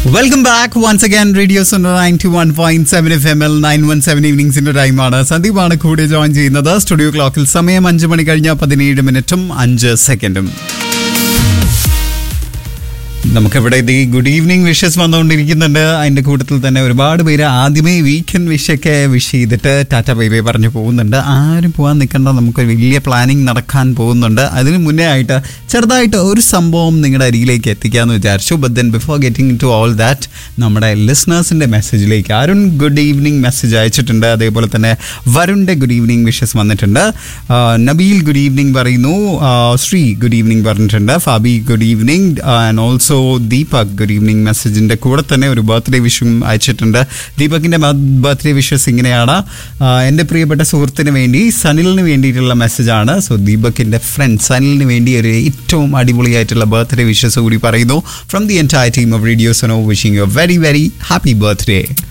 welcome back once again radio ninety one point seven F M L nine one seven ഈവനിങ്സിന്റെ ടൈമാണ് സന്ദീപാണ് കൂടെ join ചെയ്യുന്നത് studio ക്ലോക്കിൽ സമയം അഞ്ച് മണി കഴിഞ്ഞ പതിനേഴ് മിനിറ്റും അഞ്ച് സെക്കൻഡും നമുക്കിവിടെ ഇത് ഈ ഗുഡ് ഈവനിങ് വിഷസ് വന്നുകൊണ്ടിരിക്കുന്നുണ്ട് അതിന്റെ കൂട്ടത്തിൽ തന്നെ ഒരുപാട് പേര് ആദ്യമേ വീക്കെൻഡ് വിഷൊക്കെ വിഷ് ചെയ്തിട്ട് ടാറ്റ ബൈ ബൈ പറഞ്ഞു പോകുന്നുണ്ട് ആരും പോകാൻ നിൽക്കേണ്ട നമുക്ക് വലിയ പ്ലാനിങ് നടക്കാൻ പോകുന്നുണ്ട് അതിന് മുന്നേ ആയിട്ട് ചെറുതായിട്ട് ഒരു സംഭവം നിങ്ങളുടെ അരികിലേക്ക് എത്തിക്കാമെന്ന് വിചാരിച്ചു but then before getting to all that നമ്മുടെ ലിസണേഴ്സിന്റെ മെസ്സേജിലേക്ക് അരുൺ ഗുഡ് ഈവനിങ് മെസ്സേജ് അയച്ചിട്ടുണ്ട് അതേപോലെ തന്നെ വരുണിന്റെ ഗുഡ് ഈവനിങ് വിഷസ് വന്നിട്ടുണ്ട് ആ, നബീൽ ഗുഡ് ഈവനിങ് പറയുന്നു ആ, ശ്രീ ഗുഡ് ഈവനിങ് പറഞ്ഞിട്ടുണ്ട് Fabi good evening and also Deepak good evening മെസ്സേജിന്റെ കൂടെ തന്നെ ഒരു ബർത്ത്ഡേ വിഷും അയച്ചിട്ടുണ്ട് ദീപകിന്റെ ബർത്ത്ഡേ വിഷസ് ഇങ്ങനെയാണ് ആ, എൻ്റെ പ്രിയപ്പെട്ട സുഹൃത്തിന് വേണ്ടി സനിലിന് വേണ്ടിയിട്ടുള്ള മെസ്സേജാണ് സോ ദീപകിന്റെ ഫ്രണ്ട് സനിലിന് വേണ്ടി ഒരു ഏറ്റവും അടിപൊളിയായിട്ടുള്ള ബർത്ത്ഡേ വിഷസ് കൂടി പറയുന്നു from the entire team of radio സനോ wishing you very very happy birthday